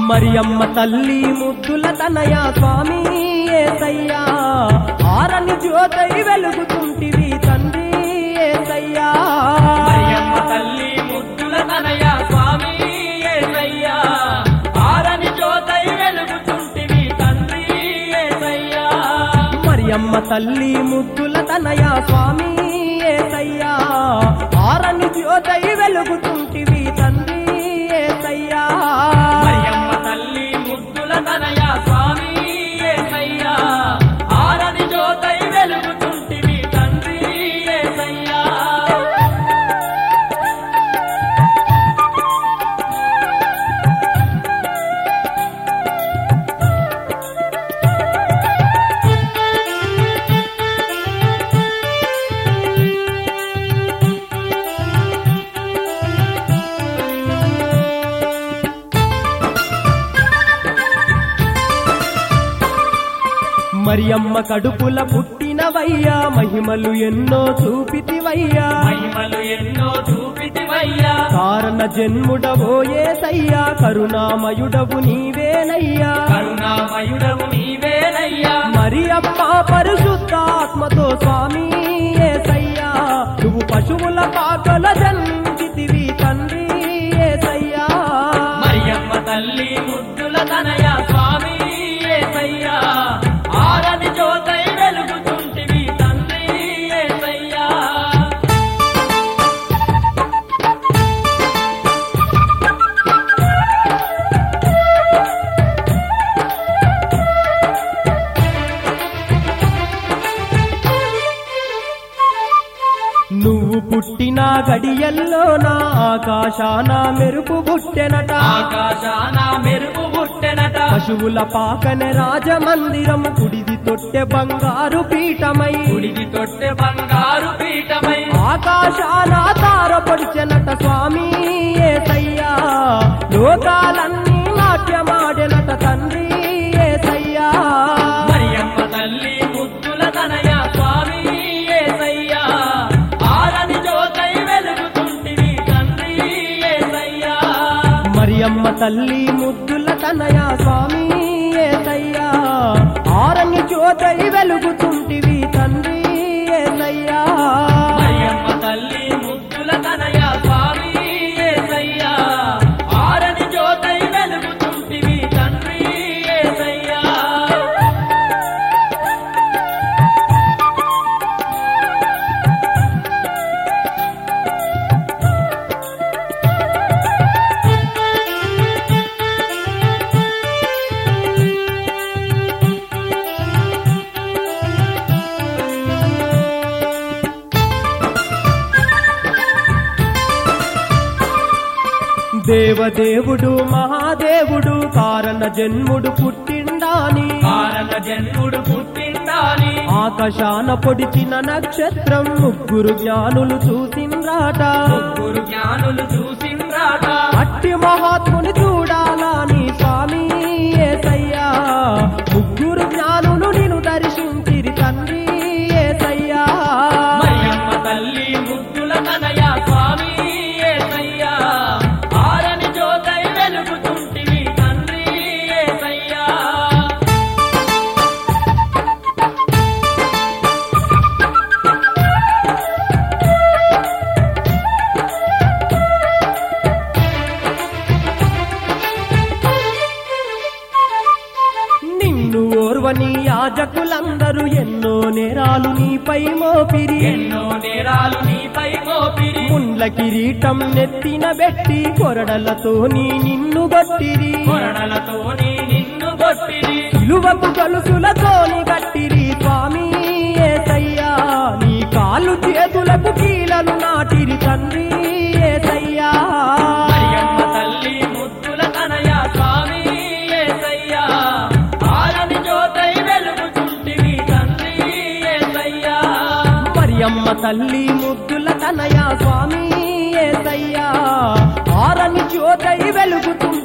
మరియమ్మ తల్లి ముద్దుల తనయ స్వామి ఏసయ్యా ఆరని జ్యోతై వెలుగుతుంటివి తండ్రి ఏసయ్యా మరియమ్మ తల్లి ముద్దుల తనయ స్వామి యేసయ్యా ఆరని జ్యోతై వెలుగుచుంటివి తండ్రి యేసయ్యా మరియమ్మ తల్లి ముద్దుల తనయ స్వామి ఏసయ్యా ఆరని జ్యోతై వెలుగుతుంటివి తండ్రి ఏసయ్యా మరియమ్మ తల్లి ముద్దుల తనయ స్వామి యేసయ్యా ఆరని జ్యోతై వెలుగుచుంటివి తండ్రి యేసయ్యా మరియమ్మ కడుపుల పుట్టినవయ్యా మహిమలు ఎన్నో చూపితివయ్యా మహిమలు ఎన్నో చూపితివయ్యా కారణ జన్ముడవో ఏసయ్యా కరుణామయుడవు నీవేనయ్యా కరుణామయుడవు నీవేనయ్యా మరియమ్మ పరిశుద్ధాత్మతో స్వామి ఏసయ్యా నువ్వు పశువుల పాకల జన్మితివి తండ్రి ఏసయ్యా మరియమ్మ తల్లి ముద్దుల తనయ స్వామి యేసయ్యా ఆరని జ్యోతై వెలుగుతుంటివి తండ్రి యేసయ్యా నువ్వు పుట్టిన గడియల్లో నా ఆకాశాన మెరుపు పుట్టెనట ఆకాశాన మెరుపు పుట్టెనట పశువుల పాకన రాజమందిరం కుడిది తొట్టె బంగారు పీఠమై గుడికి తొట్టె బంగారు పీఠమై ఆకాశాన తారపడిచెనట స్వామి ఏసయ్యా లోకాలన్నీ నాట్యమాడెనట తండ్రి ఏసయ్యా మరియమ్మ తల్లి ముద్దుల తనయ స్వామి యేసయ్యా ఆరని జ్యోతై వెలుగుతుంటివి తండ్రి యేసయ్యా మరియమ్మ తల్లి ముద్దుల తనయ స్వామి ఏసయ్యా ఆరని జ్యోతై వెలుగుతుంటివి తండ్రి ఏసయ్యా మరియమ్మ తల్లి ముద్దుల తనయ స్వామి యేసయ్యా ఆరని జ్యోతై వెలుగుతుంటివి తండ్రి యేసయ్యా దేవదేవుడు మహాదేవుడు కారణ జన్ముడు పుట్టిండాని కారణ జన్ముడు పుట్టిండాలి ఆకాశాన పొడిచిన నక్షత్రం ముగ్గురు జ్ఞానులు చూసిండ్రాట ముగ్గురు జ్ఞానులు చూసిండ్రాట అట్టి మహాత్ముని చూడాలని స్వామి ఏసయ్యా ముగ్గురు జ్ఞానులు నిన్ను దర్శించిరి తండ్రి ఏసయ్యా మరియమ్మ తల్లి ముద్దుల తనయ స్వామి యేసయ్యా ఆరని జ్యోతై వెలుగుతుంటివి తండ్రి యేసయ్యా నిన్ను ఓర్వని యాజకులందరూ ఎన్నో నేరాలు నీపై మోపిరి ఎన్నో నేరాలు నీపై మోపిరి ముండ్ల కిరీటం నెత్తిన బెట్టి కొరడలతోని నిన్ను గొట్టిరి కొరడలతోని నిన్ను కొట్టిరి ఇలువకు గలుసులతోని గట్టిరి స్వామి ఏసయ్యా నీ కాలు చేతులకు కీలలు నాటిరి తండ్రి ఏసయ్యా మరియమ్మ తల్లి ముద్దుల తనయ స్వామి యేసయ్యా ఆరని జ్యోతై వెలుగుతుంటివి తండ్రి యేసయ్యా మరియమ్మ తల్లి ముద్దుల తనయ స్వామి ఏసయ్యా ఆరని జ్యోతై వెలుగుతుంది